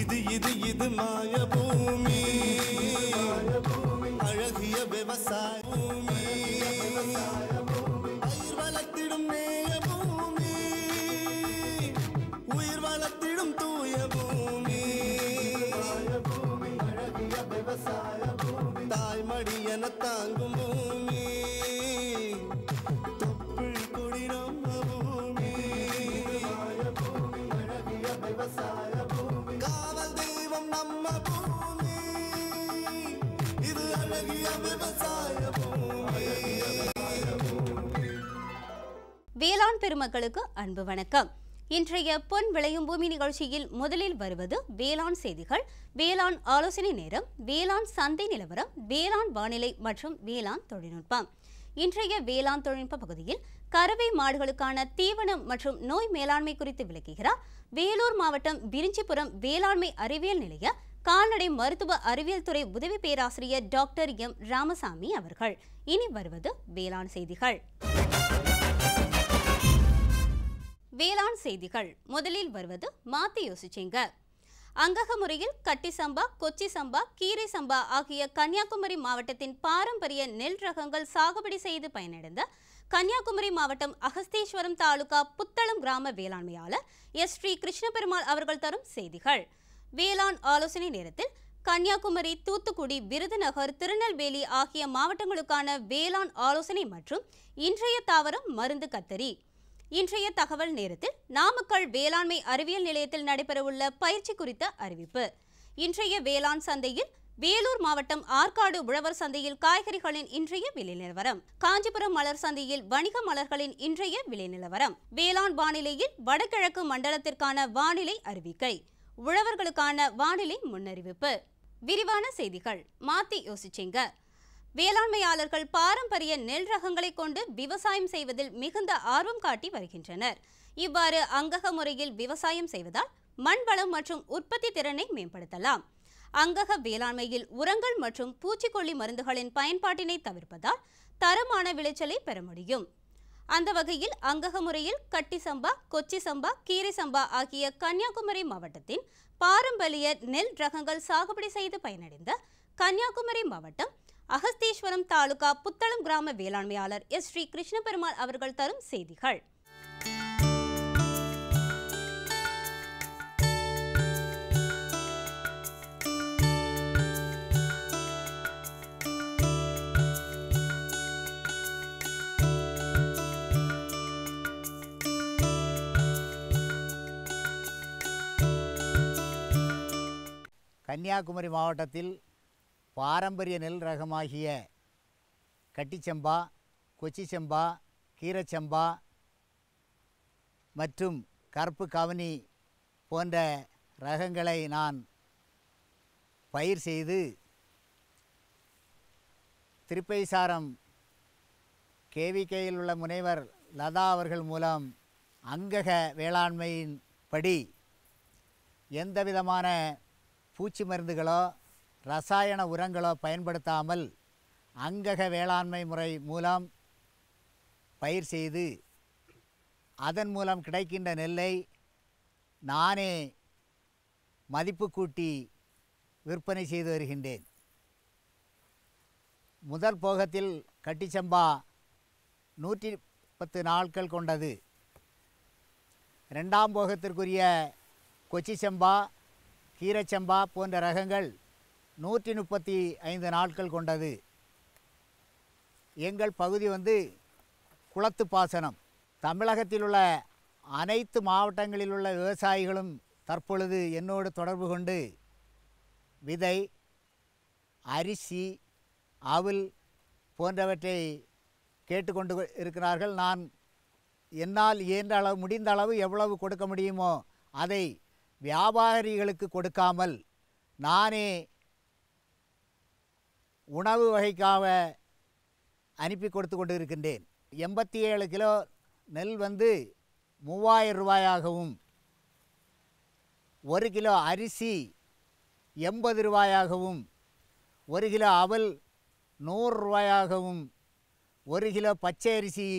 இது இது இது மாய பூமி அழகிய விவசாய பூமி பயிர் வளர்த்திடும் நேய பூமி உயிர் வளர்த்திடும் தூய பூமி அழகிய விவசாய பூமி தாய்மடி என தாங்கும் பூமி தொப்புள் கொடி நம்ம பூமி அழகிய விவசாய பூமி காவல் தெய்வம் நம்ம பூமி இது அழகிய விவசாய பூமி வேளாண் பெருமக்களுக்கு அன்பு வணக்கம் இன்றைய பொன் விளையும் பூமி நிகழ்ச்சியில் முதலில் வருவது வேளாண் செய்திகள் வேளாண் ஆலோசனை நேரம் வேளாண் சந்தை நிலவரம் வேளாண் வானிலை மற்றும் வேளாண் தொழில்நுட்பம் இன்றைய வேளாண் தொழில்நுட்ப பகுதியில் கறவை மாடுகளுக்கான தீவனம் மற்றும் நோய் மேலாண்மை குறித்து விளக்குகிறார் வேலூர் மாவட்டம் விரிஞ்சிபுரம் வேளாண்மை அறிவியல் நிலைய கால்நடை மருத்துவ அறிவியல் துறை உதவி பேராசிரியர் டாக்டர் எம் ராமசாமி அவர்கள் இனி வருவது வேளாண் செய்திகள் வேளாண் செய்திகள் முதலில் வருவது மாத்தி யோசிச்சிங்க அங்கக முறையில் கட்டி சம்பா கொச்சி சம்பா கீரை சம்பா ஆகிய கன்னியாகுமரி மாவட்டத்தின் பாரம்பரிய நெல் ரகங்கள் சாகுபடி செய்து பயனடைந்த கன்னியாகுமரி மாவட்டம் அகஸ்தீஸ்வரம் தாலுகா புத்தளம் கிராம வேளாண்மையாளர் எஸ் ஸ்ரீ கிருஷ்ணபெருமாள் அவர்கள் தரும் செய்திகள் வேளாண் ஆலோசனை நேரத்தில் கன்னியாகுமரி தூத்துக்குடி விருதுநகர் திருநெல்வேலி ஆகிய மாவட்டங்களுக்கான வேளாண் ஆலோசனை மற்றும் இன்றைய தாவரம் மருந்து கத்தரி இன்றைய தகவல் நேரத்தில் நாமக்கல் வேளாண்மை அறிவியல் நிலையத்தில் நடைபெறவுள்ள பயிற்சி குறித்த அறிவிப்பு இன்றைய வேளாண் சந்தையில் வேலூர் மாவட்டம் ஆற்காடு உழவர் சந்தையில் காய்கறிகளின் இன்றைய விலை நிலவரம் காஞ்சிபுரம் மலர் சந்தையில் வணிக மலர்களின் இன்றைய விலை நிலவரம் வேளாண் வானிலையில் வடகிழக்கு மண்டலத்திற்கான வானிலை அறிவிக்கை உழவர்களுக்கான வானிலை முன்னறிவிப்பு விரிவான செய்திகள் மாத்தி யோசிச்சிங்க வேளாண்மையாளர்கள் பாரம்பரிய நெல் ரகங்களை கொண்டு விவசாயம் செய்வதில் மிகுந்த ஆர்வம் காட்டி வருகின்றனர் இவ்வாறு அங்கக முறையில் விவசாயம் செய்வதால் மண் வளம் மற்றும் உற்பத்தி திறனை மேம்படுத்தலாம் அங்கக வேளாண்மையில் உரங்கள் மற்றும் பூச்சிக்கொல்லி மருந்துகளின் பயன்பாட்டினை தவிர்ப்பதால் தரமான விளைச்சலை பெற முடியும் அந்த வகையில் அங்கக முறையில் கட்டி சம்பா கொச்சி சம்பா கீரை சம்பா ஆகிய கன்னியாகுமரி மாவட்டத்தின் பாரம்பரிய நெல் ரகங்கள் சாகுபடி செய்து பயனடைந்த கன்னியாகுமரி மாவட்டம் அகஸ்தீஸ்வரம் தாலுகா புத்தளம் கிராம வேளாண்மையாளர் எஸ் ஸ்ரீ கிருஷ்ணபெருமாள் அவர்கள் தரும் செய்திகள் கன்னியாகுமரி மாவட்டத்தில் பாரம்பரிய நெல் ரகமாகிய கட்டிச்சம்பா கொச்சிச்சம்பா கீரச்சம்பா மற்றும் கருப்பு கவனி போன்ற ரகங்களை நான் பயிர் செய்து திருப்பைசாரம் கேவிகேயில் உள்ள முனைவர் லதா அவர்கள் மூலம் அங்கக வேளாண்மையின் படி எந்த விதமான பூச்சி மருந்துகளோ ரசாயன உரங்களோ பயன்படுத்தாமல் அங்கக வேளாண்மை முறை மூலம் பயிர் செய்து அதன் மூலம் கிடைக்கின்ற நெல்லை நானே மதிப்பு கூட்டி விற்பனை செய்து வருகின்றேன் முதல் போகத்தில் கட்டிச்சம்பா நூற்றி பத்து நாட்கள் கொண்டது ரெண்டாம் போகத்திற்குரிய கொச்சி சம்பா கீரைச்சம்பா போன்ற ரகங்கள் நூற்றி முப்பத்தி ஐந்து நாட்கள் கொண்டது எங்கள் பகுதி வந்து குளத்து பாசனம் தமிழகத்தில் உள்ள அனைத்து மாவட்டங்களில் உள்ள விவசாயிகளும் தற்பொழுது என்னோடு தொடர்பு கொண்டு விதை அரிசி அவுல் போன்றவற்றை கேட்டுக்கொண்டு இருக்கிறார்கள் நான் என்னால் இயன்ற அளவு முடிந்த அளவு எவ்வளவு கொடுக்க முடியுமோ அதை வியாபாரிகளுக்கு கொடுக்காமல் நானே உணவு வகைக்காக அனுப்பி கொடுத்து கொண்டு இருக்கின்றேன் எண்பத்தி ஏழு கிலோ நெல் வந்து மூவாயிரம் ரூபாயாகவும் ஒரு கிலோ அரிசி எண்பது ரூபாயாகவும் ஒரு கிலோ அவல் நூறு ரூபாயாகவும் ஒரு கிலோ பச்சை அரிசி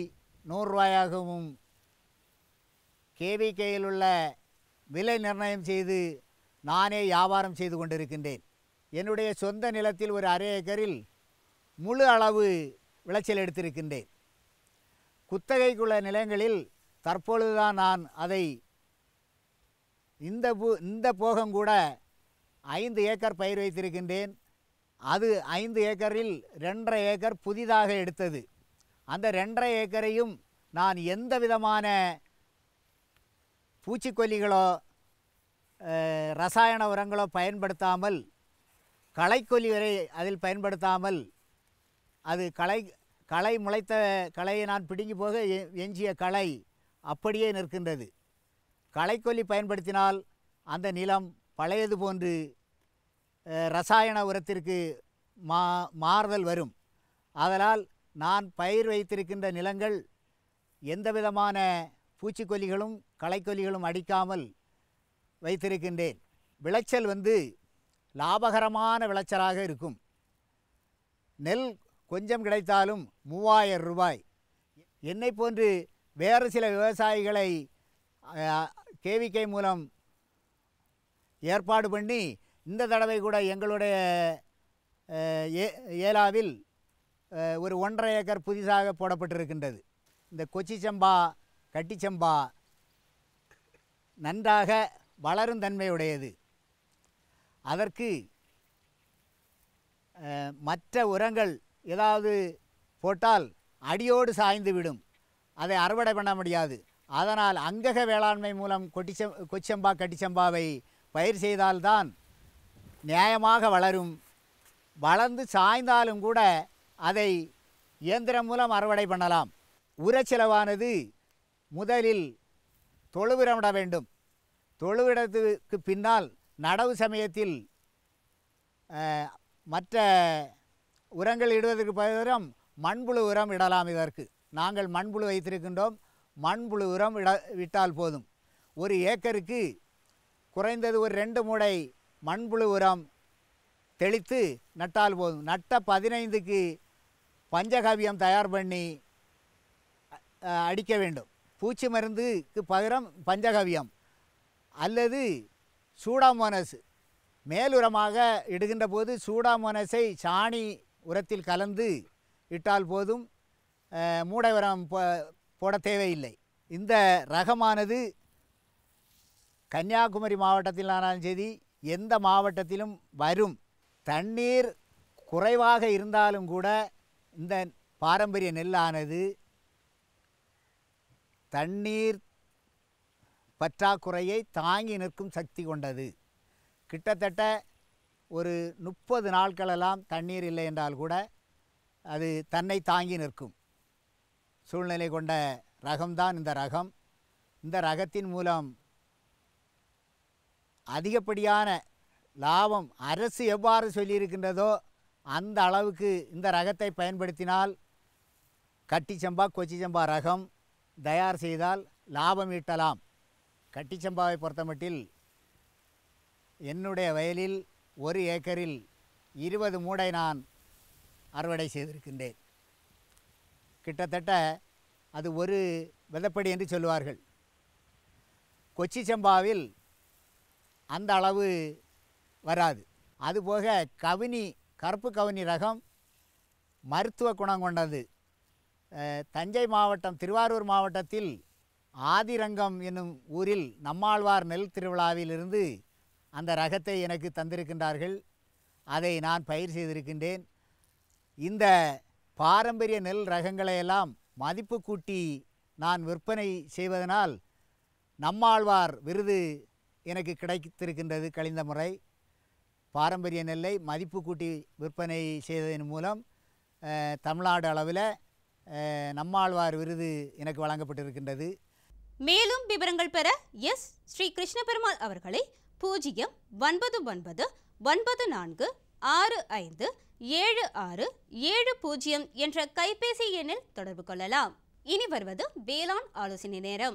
நூறுரூவாயாகவும் கேவிகேயில் உள்ள விலை நிர்ணயம் செய்து நானே வியாபாரம் செய்து கொண்டிருக்கின்றேன் என்னுடைய சொந்த நிலத்தில் ஒரு அரை ஏக்கரில் முழு அளவு விளைச்சல் எடுத்திருக்கின்றேன் குத்தகைக்குள்ள நிலங்களில் தற்பொழுதுதான் நான் அதை இந்த பூ இந்த போகம் கூட ஐந்து ஏக்கர் பயிர் வைத்திருக்கின்றேன் அது ஐந்து ஏக்கரில் ரெண்டரை ஏக்கர் புதிதாக எடுத்தது அந்த ரெண்டரை ஏக்கரையும் நான் எந்த விதமான பூச்சிக்கொல்லிகளோ அஹ், ரசாயன உரங்களோ பயன்படுத்தாமல் களைக்கொல்லி வரை அதில் பயன்படுத்தாமல் அது களை களை முளைத்த களையை நான் பிடுங்கி போக எ- எஞ்சிய களை அப்படியே நிற்கின்றது களைக்கொல்லி பயன்படுத்தினால் அந்த நிலம் பழையது போன்று அஹ், ரசாயன உரத்திற்கு மா மாறுதல் வரும் ஆதலால் நான் பயிர் வைத்திருக்கின்ற நிலங்கள் எந்த விதமான பூச்சிக்கொல்லிகளும் களைக்கொல்லிகளும் அடிக்காமல் வைத்திருக்கின்றேன் விளைச்சல் வந்து லாபகரமான விளைச்சலாக இருக்கும் நெல் கொஞ்சம் கிடைத்தாலும் மூவாயிரம் ரூபாய் என்னை போன்று வேறு சில விவசாயிகளை கேவிகை மூலம் ஏற்பாடு பண்ணி இந்த தடவை கூட எங்களுடைய அஹ், ஏ ஏலாவில் அஹ், ஒரு ஒன்றரை ஏக்கர் புதிதாக போடப்பட்டிருக்கின்றது இந்த கொச்சி சம்பா கட்டிச்சம்பா நன்றாக வளரும் தன்மையுடையது அதற்கு அஹ், மற்ற உரங்கள் ஏதாவது போட்டால் அடியோடு சாய்ந்து விடும் அதை அறுவடை பண்ண முடியாது அதனால் அங்கக வேளாண்மை மூலம் கொட்டிச்சம் கொச்சம்பா கட்டிச்சம்பாவை பயிர் செய்தால்தான் நியாயமாக வளரும் வளர்ந்து சாய்ந்தாலும் கூட அதை இயந்திரம் மூலம் அறுவடை பண்ணலாம் உரச்செலவானது முதலில் தொழுவிடமிட வேண்டும் தொழுவிடத்துக்கு பின்னால் நடவு சமயத்தில் அஹ், மற்ற உரங்கள் இடுவதற்கு பதிலும் மண்புழு உரம் இடலாம் இதற்கு நாங்கள் மண்புழு வைத்திருக்கின்றோம் மண்புழு உரம் இட விட்டால் போதும் ஒரு ஏக்கருக்கு குறைந்தது ஒரு ரெண்டு மூடை மண்புழு உரம் தெளித்து நட்டால் போதும் நட்ட பதினைந்துக்கு பஞ்சகவியம் தயார் பண்ணி அஹ், அடிக்க வேண்டும் பூச்சி மருந்துக்கு பகரம் பஞ்சகவியம் அல்லது சூடாமோனஸ் மேலுரமாக இடுகின்ற போது சூடாமோனஸை சாணி உரத்தில் கலந்து இட்டால் போதும் அஹ், மூடை உரம் போ போட தேவையில்லை இந்த ரகமானது கன்னியாகுமரி மாவட்டத்திலானாலும் சரி எந்த மாவட்டத்திலும் வரும் தண்ணீர் குறைவாக இருந்தாலும் கூட இந்த பாரம்பரிய நெல்லானது தண்ணீர் பற்றாக்குறையை தாங்கி நிற்கும் சக்தி கொண்டது கிட்டத்தட்ட ஒரு முப்பது நாட்களெல்லாம் தண்ணீர் இல்லை என்றால் கூட அது தன்னை தாங்கி நிற்கும் சூழ்நிலை கொண்ட ரகம்தான் இந்த ரகம் இந்த ரகத்தின் மூலம் அதிகப்படியான லாபம் அரசு எவ்வாறு சொல்லியிருக்கின்றதோ அந்த அளவுக்கு இந்த ரகத்தை பயன்படுத்தினால் கட்டிச்சம்பா கொச்சிச்சம்பா ரகம் தயார் செய்தால் லாபம் ஈட்டலாம் கட்டிச்சம்பாவை பொறுத்தமட்டில் என்னுடைய வயலில் ஒரு ஏக்கரில் இருபது மூடை நான் அறுவடை செய்திருக்கின்றேன் கிட்டத்தட்ட அது ஒரு விதப்படி என்று சொல்லுவார்கள் கொச்சி சம்பாவில் அந்த அளவு வராது அதுபோக கவினி கருப்பு கவினி ரகம் மருத்துவ குணம் கொண்டது அஹ், தஞ்சை மாவட்டம் திருவாரூர் மாவட்டத்தில் ஆதிரங்கம் என்னும் ஊரில் நம்மாழ்வார் நெல் திருவிழாவிலிருந்து அந்த ரகத்தை எனக்கு தந்திருக்கின்றார்கள் அதை நான் பயிர் செய்திருக்கின்றேன் இந்த பாரம்பரிய நெல் ரகங்களை எல்லாம் மதிப்பு கூட்டி நான் விற்பனை செய்வதனால் நம்மாழ்வார் விருது எனக்கு கிடைத்திருக்கின்றது கழிந்த முறை பாரம்பரிய நெல்லை மதிப்பு கூட்டி விற்பனை செய்ததன் மூலம் அஹ், தமிழ்நாடு அளவில் அஹ், நம்மாழ்வார் விருது எனக்கு வழங்கப்பட்டிருக்கின்றது மேலும் விவரங்கள் பெற எஸ் ஸ்ரீ கிருஷ்ண பெருமாள் அவர்களை பூஜ்ஜியம் ஒன்பது ஒன்பது ஒன்பது நான்கு ஆறு ஐந்து ஏழு ஆறு ஏழு பூஜ்ஜியம் என்ற கைபேசி எண்ணில் தொடர்பு கொள்ளலாம் இனி வருவது வேளாண் ஆலோசனை நேரம்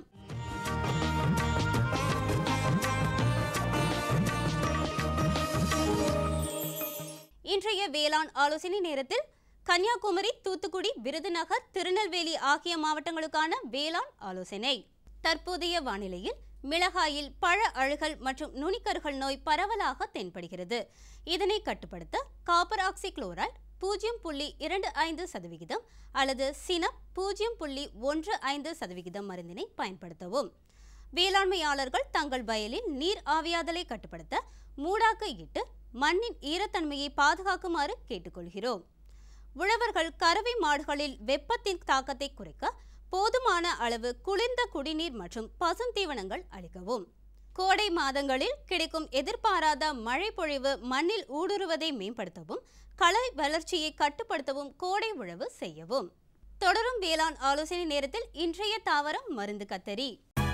இன்றைய வேளாண் ஆலோசனை நேரத்தில் கன்னியாகுமரி தூத்துக்குடி விருதுநகர் திருநெல்வேலி ஆகிய மாவட்டங்களுக்கான வேளாண் ஆலோசனை தற்போதைய வானிலையில் மிளகாயில் பழ அழுகல் மற்றும் நுனிக்கருகள் நோய் பரவலாக தென்படுகிறது இதனை கட்டுப்படுத்த காப்பர் ஆக்சி குளோரைட் பூஜ்ஜியம் புள்ளி இரண்டு ஐந்து சதவிகிதம் அல்லது சினப் பூஜ்ஜியம் புள்ளி ஒன்று ஐந்து சதவிகிதம் மருந்தினை பயன்படுத்தவும் வேளாண்மையாளர்கள் தங்கள் வயலில் நீர் ஆவியாதலை கட்டுப்படுத்த மூடாக்கு இட்டு மண்ணின் ஈரத்தன்மையை பாதுகாக்குமாறு கேட்டுக்கொள்கிறோம் உழவர்கள் கறவை மாடுகளில் வெப்பத்தின் தாக்கத்தை குறைக்க போதுமான அளவு குளிர்ந்த குடிநீர் மற்றும் பசுந்தீவனங்கள் அளிக்கவும் கோடை மாதங்களில் கிடைக்கும் எதிர்பாராத மழை பொழிவு மண்ணில் ஊடுருவதை மேம்படுத்தவும் களை வளர்ச்சியை கட்டுப்படுத்தவும் கோடை உழவு செய்யவும் தொடரும் வேளாண் ஆலோசனை நேரத்தில் இன்றைய தாவரம் மருந்து கத்தரி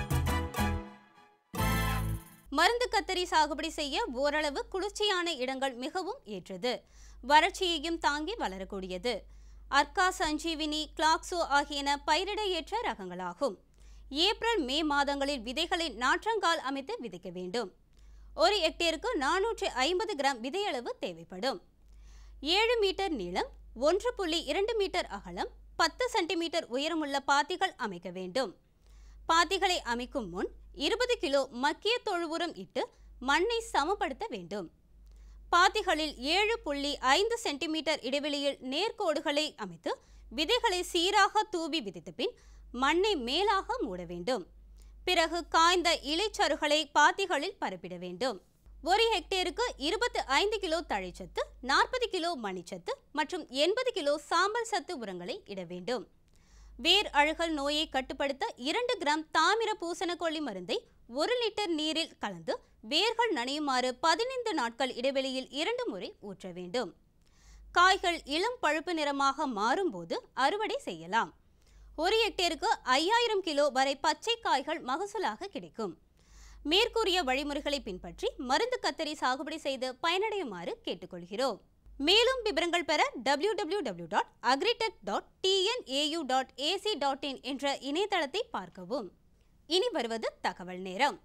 மருந்து கத்தரி சாகுபடி செய்ய ஓரளவு குளிர்ச்சியான இடங்கள் மிகவும் ஏற்றது வறட்சியையும் தாங்கி வளரக்கூடியது அர்க்கா சஞ்சீவினி கிளாக்ஸோ ஆகியன பயிரிட ஏற்ற ரகங்களாகும் ஏப்ரல் மே மாதங்களில் விதைகளை நாற்றங்கால் அமைத்து விதைக்க வேண்டும் ஒரு ஹெக்டேருக்கு நானூற்று ஐம்பது கிராம் விதையளவு தேவைப்படும் ஏழு மீட்டர் நீளம் ஒன்று புள்ளி இரண்டு மீட்டர் அகலம் பத்து சென்டிமீட்டர் உயரமுள்ள பாத்திகள் அமைக்க வேண்டும் பாத்திகளை அமைக்கும் முன் இருபது கிலோ மக்கிய தொழு உரம் இட்டு மண்ணை சமப்படுத்த வேண்டும் பாத்திகளில் ஏழு புள்ளி ஐந்து சென்டிமீட்டர் இடைவெளியில் நேர்கோடுகளை அமைத்து விதைகளை சீராக தூவி விதைத்த பின் மண்ணை மேலாக மூட வேண்டும் பிறகு காய்ந்த இலைச்சருகளை பாத்திகளில் பரப்பிட வேண்டும் ஒரு ஹெக்டேருக்கு இருபத்தி ஐந்து கிலோ தழைச்சத்து நாற்பது கிலோ மணிச்சத்து மற்றும் எண்பது கிலோ சாம்பல் சத்து உரங்களை இட வேண்டும் வேர் அழுகல் நோயை கட்டுப்படுத்த இரண்டு கிராம் தாமிர பூசணக்கொல்லி மருந்தை ஒரு லிட்டர் நீரில் கலந்து வேர்கள் நனையுமாறு பதினைந்து நாட்கள் இடைவெளியில் இரண்டு முறை ஊற்ற வேண்டும் காய்கள் இளம் பழுப்பு நிறமாக மாறும்போது அறுவடை செய்யலாம் ஒரு ஹெக்டேருக்கு ஐயாயிரம் கிலோ வரை பச்சை காய்கள் மகசூலாக கிடைக்கும் மேற்கூறிய வழிமுறைகளை பின்பற்றி மருந்து கத்தரி சாகுபடி செய்து பயனடையுமாறு கேட்டுக்கொள்கிறோம் மேலும் விவரங்கள் பெற W W W dot agritech dot TNAU dot AC dot in என்ற இணையதளத்தை பார்க்கவும் இனி வருவது தகவல் நேரம்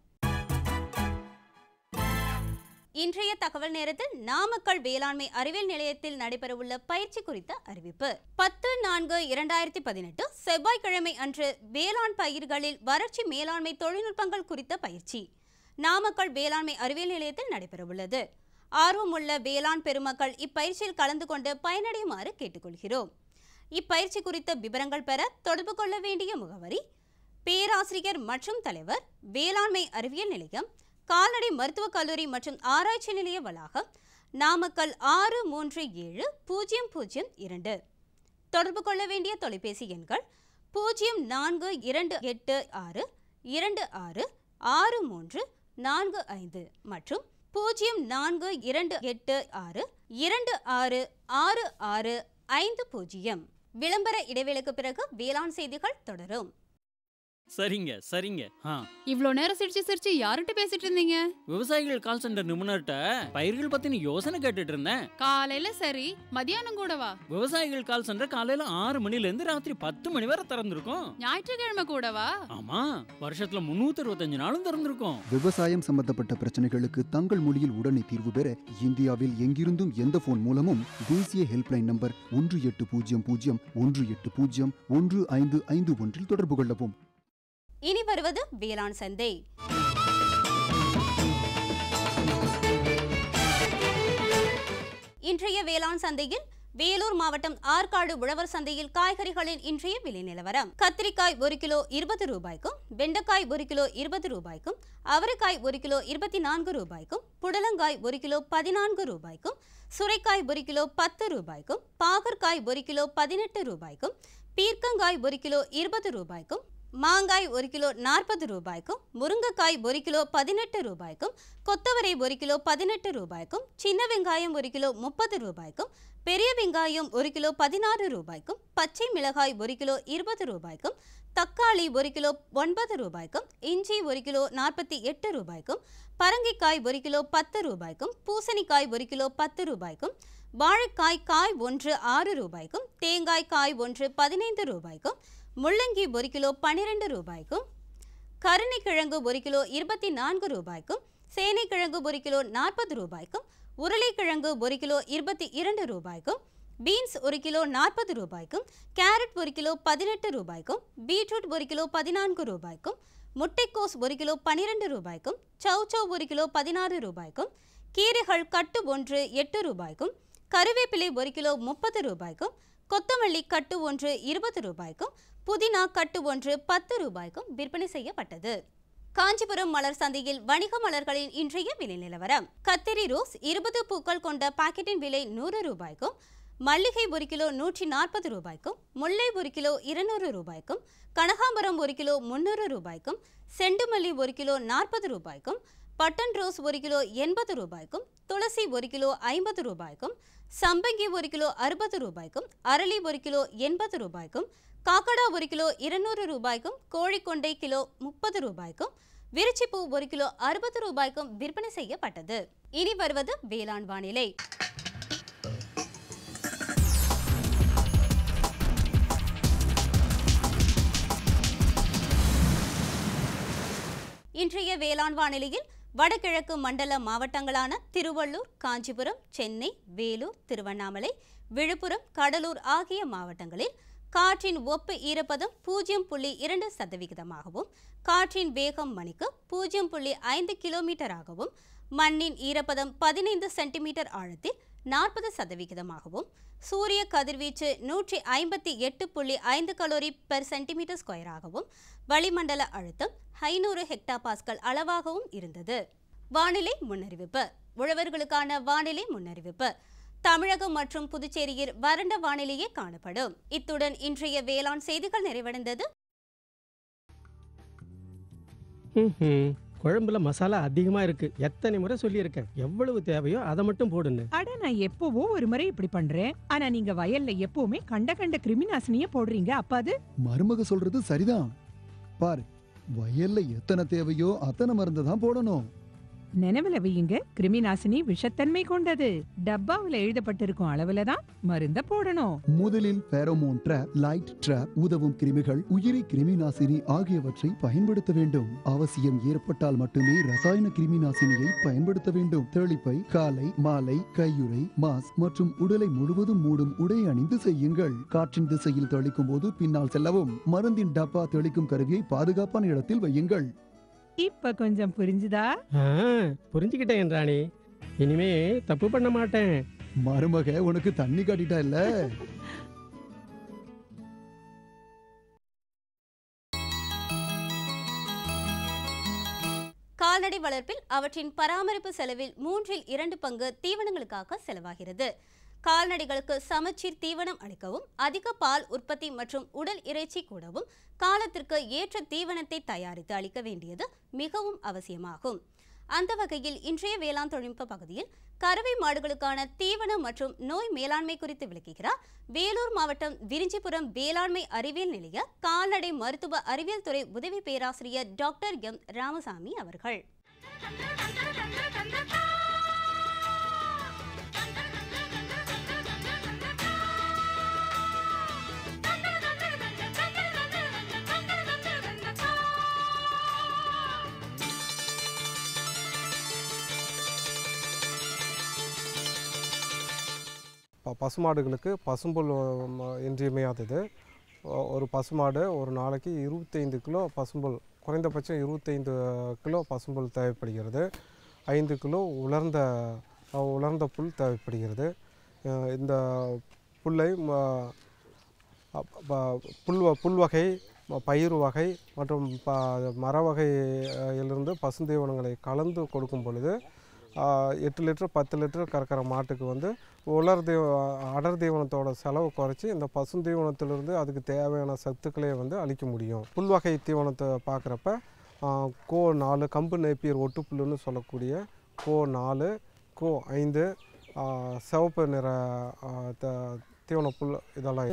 இன்றைய தகவல் நேரத்தில் நாமக்கல் வேளாண்மை அறிவியல் நிலையத்தில் நடைபெறவுள்ள பயிற்சி குறித்த அறிவிப்பு பத்து நான்கு இரண்டாயிரத்தி பதினெட்டு செவ்வாய்க்கிழமை அன்று வேளாண் பயிர்களில் வறட்சி மேலாண்மை தொழில்நுட்பங்கள் குறித்த பயிற்சி நாமக்கல் வேளாண்மை அறிவியல் நிலையத்தில் நடைபெறவுள்ளது ஆர்வமுள்ள வேளாண் பெருமக்கள் இப்பயிற்சியில் கலந்து கொண்டு பயனடையுமாறு கேட்டுக்கொள்கிறோம் இப்பயிற்சி குறித்த விவரங்கள் பெற தொடர்பு கொள்ள வேண்டிய முகவரி பேராசிரியர் மற்றும் தலைவர் வேளாண்மை அறிவியல் நிலையம் கால்நடை மருத்துவக் கல்லூரி மற்றும் ஆராய்ச்சி நிலைய வளாகம் நாமக்கல் ஆறு மூன்று ஏழு பூஜ்ஜியம் பூஜ்ஜியம் இரண்டு தொடர்பு கொள்ள வேண்டிய தொலைபேசி எண்கள் பூஜ்ஜியம் நான்கு இரண்டு எட்டு ஆறு இரண்டு ஆறு ஆறு மூன்று நான்கு ஐந்து மற்றும் பூஜ்ஜியம் நான்கு இரண்டு எட்டு ஆறு இரண்டு ஆறு ஆறு ஆறு ஐந்து பூஜ்ஜியம் விளம்பர இடைவேளைக்கு பிறகு வேளாண் செய்திகள் தொடரும் சரிங்க சரிங்க ஆ இவ்ளோ நேரம் சிரிச்சு சிரிச்சு யார்கிட்ட பேசிட்டு இருந்தீங்க விவசாயிகள் கால் சென்டர் நிபுணர்கிட்ட பயிர்கள் பத்தின யோசனை கேட்டுட்டு இருந்தேன் காலையில சரி மதியானம் கூடவா விவசாயிகள் கால் சென்டர் காலையில ஆறு மணில இருந்து ராத்திரி பத்து மணி வரை திறந்திருக்கும் ஞாயிற்றுக்கிழமை கூடவா ஆமா வருஷத்துல முன்னூத்தி அறுபத்தஞ்சு நாளும் திறந்திருக்கும் விவசாயம் சம்பந்தப்பட்ட பிரச்சனைகளுக்கு தங்கள் மொழியில் உடனே தீர்வு பெற இந்தியாவில் எங்கிருந்தும் எந்த போன் மூலமும் தேசிய ஹெல்ப்லைன் நம்பர் ஒன்று எட்டு பூஜ்ஜியம் பூஜ்ஜியம் ஒன்று எட்டு பூஜ்ஜியம் ஒன்று ஐந்து ஐந்து ஒன்றில் தொடர்பு கொள்ளவும் இனி வருவது வேளாண் சந்தை இன்றைய வேளாண் சந்தையில் வேலூர் மாவட்டம் ஆற்காடு உழவர் சந்தையில் காய்கறிகளின் இன்றைய விலை நிலவரம் கத்திரிக்காய் ஒரு கிலோ இருபது ரூபாய்க்கும் வெண்டைக்காய் ஒரு கிலோ இருபது ரூபாய்க்கும் அவரைக்காய் ஒரு கிலோ இருபத்தி நான்கு ரூபாய்க்கும் புடலங்காய் ஒரு கிலோ பதினான்கு ரூபாய்க்கும் சுரைக்காய் ஒரு கிலோ பத்து ரூபாய்க்கும் பாகற்காய் ஒரு கிலோ பதினெட்டு ரூபாய்க்கும் பீர்க்கங்காய் ஒரு கிலோ இருபது ரூபாய்க்கும் மாங்காய் ஒரு கிலோ நாற்பது ரூபாய்க்கும் முருங்கைக்காய் ஒரு கிலோ பதினெட்டு ரூபாய்க்கும் கொத்தவரை ஒரு கிலோ பதினெட்டு ரூபாய்க்கும் சின்ன வெங்காயம் ஒரு கிலோ முப்பது ரூபாய்க்கும் பெரிய வெங்காயம் ஒரு கிலோ பதினாறு ரூபாய்க்கும் பச்சை மிளகாய் ஒரு கிலோ இருபது ரூபாய்க்கும் தக்காளி ஒரு கிலோ ஒன்பது ரூபாய்க்கும் இஞ்சி ஒரு கிலோ நாற்பத்தி எட்டு ரூபாய்க்கும் பரங்கிக்காய் ஒரு கிலோ பத்து ரூபாய்க்கும் பூசணிக்காய் ஒரு கிலோ பத்து ரூபாய்க்கும் வாழைக்காய் காய் ஒன்று ஆறு ரூபாய்க்கும் தேங்காய் காய் ஒன்று பதினைந்து ரூபாய்க்கும் முள்ளங்கி ஒரு கிலோ பன்னிரெண்டு ரூபாய்க்கும் கருணைக்கிழங்கு ஒரு கிலோ இருபத்தி நான்கு ரூபாய்க்கும் சேனைக்கிழங்கு ஒரு கிலோ நாற்பது ரூபாய்க்கும் உருளைக்கிழங்கு ஒரு கிலோ இருபத்தி இரண்டு ரூபாய்க்கும் பீன்ஸ் ஒரு கிலோ நாற்பது ரூபாய்க்கும் கேரட் ஒரு கிலோ பதினெட்டு ரூபாய்க்கும் பீட்ரூட் ஒரு கிலோ பதினான்கு ரூபாய்க்கும் முட்டைக்கோஸ் ஒரு கிலோ பனிரெண்டு ரூபாய்க்கும் சௌச்சௌ ஒரு கிலோ பதினாறு ரூபாய்க்கும் கீரைகள் கட்டு ஒன்று எட்டு ரூபாய்க்கும் கருவேப்பிலை ஒரு கிலோ முப்பது ரூபாய்க்கும் கொத்தமல்லி கட்டு ஒன்று இருபது ரூபாய்க்கும் புதினா கட்டு ஒன்று பத்து ரூபாய்க்கும் விற்பனை செய்யப்பட்டது காஞ்சிபுரம் மலர் சந்தையில் வணிக மலர்களின் இன்றைய விலை நிலவரம் கத்திரி ரோஸ் இருபது பூக்கள் கொண்ட பாக்கெட்டின் விலை நூறு ரூபாய்க்கும் மல்லிகை ஒரு கிலோ நூற்றி நாற்பது ரூபாய்க்கும் முல்லை ஒரு கிலோ இருநூறு ரூபாய்க்கும் கனகாம்பரம் ஒரு கிலோ முந்நூறு ரூபாய்க்கும் செண்டுமல்லி ஒரு கிலோ நாற்பது ரூபாய்க்கும் பட்டன் ரோஸ் ஒரு கிலோ எண்பது ரூபாய்க்கும் துளசி ஒரு கிலோ ஐம்பது ரூபாய்க்கும் சம்பங்கி ஒரு கிலோ அறுபது ரூபாய்க்கும் அரளி ஒரு கிலோ எண்பது ரூபாய்க்கும் காக்கடா ஒரு கிலோ இருநூறு ரூபாய்க்கும் கோழிக்கொண்டை கிலோ முப்பது ரூபாய்க்கும் விரிச்சிப்பூ ஒரு கிலோ அறுபது ரூபாய்க்கும் விற்பனை செய்யப்பட்டது இனி வருவது வேளாண் வானிலை இன்றைய வேளாண் வானிலையில் வடகிழக்கு மண்டல மாவட்டங்களான திருவள்ளூர் காஞ்சிபுரம் சென்னை வேலூர் திருவண்ணாமலை விழுப்புரம் கடலூர் ஆகிய மாவட்டங்களில் காற்றின் ஒப்பு ஈரப்பதம் பூஜ்ஜியம் புள்ளி இரண்டு சதவிகிதமாகவும் காற்றின் வேகம் மணிக்கு பூஜ்ஜியம் புள்ளி ஐந்து கிலோமீட்டராகவும் மண்ணின் ஈரப்பதம் பதினைந்து சென்டிமீட்டர் ஆழத்தில் நாற்பது சதவிகிதமாகவும் சூரிய கதிர்வீச்சு நூற்றி ஐம்பத்தி எட்டு புள்ளி ஐந்து கலோரி பெர் சென்டிமீட்டர் ஸ்கொயராகவும் வளிமண்டல அழுத்தம் ஐநூறு ஹெக்டா பாஸ்கல் அளவாகவும் இருந்தது வானிலை முன்னறிவிப்பு உழவர்களுக்கான வானிலை முன்னறிவிப்பு தமிழகம் மற்றும் புதுச்சேரியில் வறண்ட வானிலையே காணப்படும் இத்துடன் இன்றைய வேளாண் செய்திகள் நிறைவடைந்தது ம்ஹும். குழம்புல மசாலா அதிகமா இருக்கு எத்தனை முறை சொல்லியிருக்கேன் எவ்வளவு தேவையோ அதை மட்டும் போடுன்னு அட நான் எப்பவோ ஒரு முறை இப்படி பண்றேன் ஆனா நீங்க வயல்ல எப்பவுமே கண்ட கண்ட கிருமிநாசினிய போடுறீங்க அப்ப அது மருமக சொல்றது சரிதான் பாரு வயல்ல எத்தனை தேவையோ அத்தனை மருந்து தான் போடணும் நினைவுல வையுங்க கிருமிநாசினி விஷத்தன்மை கொண்டது டப்பாவுல எழுதப்பட்டிருக்கும் அளவுல தான் மருந்த போடணும் முதலில் பேரோமோன் ட்ராப் லைட் ட்ராப் உதவும் கிருமிகள் உயிரி கிருமி நாசினி ஆகியவற்றை பயன்படுத்த வேண்டும் அவசியம் ஏற்பட்டால் மட்டுமே ரசாயன கிருமி நாசினியை பயன்படுத்த வேண்டும் தெளிப்பை காலை மாலை கையுறை மாஸ் மற்றும் உடலை முழுவதும் மூடும் உடை அணிந்து செய்யுங்கள் காற்றின் திசையில் தெளிக்கும் போது பின்னால் செல்லவும் மருந்தின் டப்பா தெளிக்கும் கருவியை பாதுகாப்பான இடத்தில் வையுங்கள் இப்ப கொஞ்சம் புரிஞ்சுதா ஆ, புரிஞ்சுக்கிட்டேன் என்றாணி இனிமே தப்பு பண்ண மாட்டேன் மருமக உனக்கு தண்ணி காட்டிட்டா இல்ல கால்நடை வளர்ப்பில் அவற்றின் பராமரிப்பு செலவில் மூன்றில் இரண்டு பங்கு தீவனங்களுக்காக செலவாகிறது கால்நடைகளுக்கு சமச்சீர் தீவனம் அளிக்கவும் அதிக பால் உற்பத்தி மற்றும் உடல் இறைச்சி கூடவும் காலத்திற்கு ஏற்ற தீவனத்தை தயாரித்து அளிக்க வேண்டியது மிகவும் அவசியமாகும் அந்த வகையில் இன்றைய வேளாண் தொழில்நுட்ப பகுதியில் கறவை மாடுகளுக்கான தீவனம் மற்றும் நோய் மேலாண்மை குறித்து விளக்குகிறார் வேலூர் மாவட்டம் விரிஞ்சிபுரம் வேளாண்மை அறிவியல் நிலைய கால்நடை மருத்துவ அறிவியல் துறை உதவி பேராசிரியர் டாக்டர் எம் ராமசாமி அவர்கள் ப பசுமாடுகளுக்கு பசும்புல் ம- இன்றியமையாதது ஒ- ஒரு பசுமாடு ஒரு நாளைக்கு இருபத்தைந்து கிலோ பசும்புல் குறைந்தபட்சம் இருபத்தைந்து கிலோ பசும்புல் தேவைப்படுகிறது ஐந்து கிலோ உலர்ந்த அஹ், உலர்ந்த புல் தேவைப்படுகிறது அஹ், இந்த புல்லை ம- அ- ப- புல் வ- புல் வகை ம- பயிர் வகை மற்றும் ப மர வகையிலிருந்து பசுந்தீவனங்களை கலந்து கொடுக்கும் பொழுது ஆஹ், எட்டு லிட்டர் பத்து லிட்டர் கறக்கிற மாட்டுக்கு வந்து உலர் தீவ அடர் தீவனத்தோட செலவு குறைச்சி இந்த பசுந்தீவனத்திலிருந்து அதுக்கு தேவையான சத்துக்களை வந்து அளிக்க முடியும் புல் வகை தீவனத்தை பார்க்குறப்ப கோ நாலு கம்பு நேப்பியர் ஒட்டுப்புல்லுன்னு சொல்லக்கூடிய கோ நாலு கோ ஐந்து ஆஹ், சிவப்பு நிற ஆஹ், த- தீவன புல் இதெல்லாம்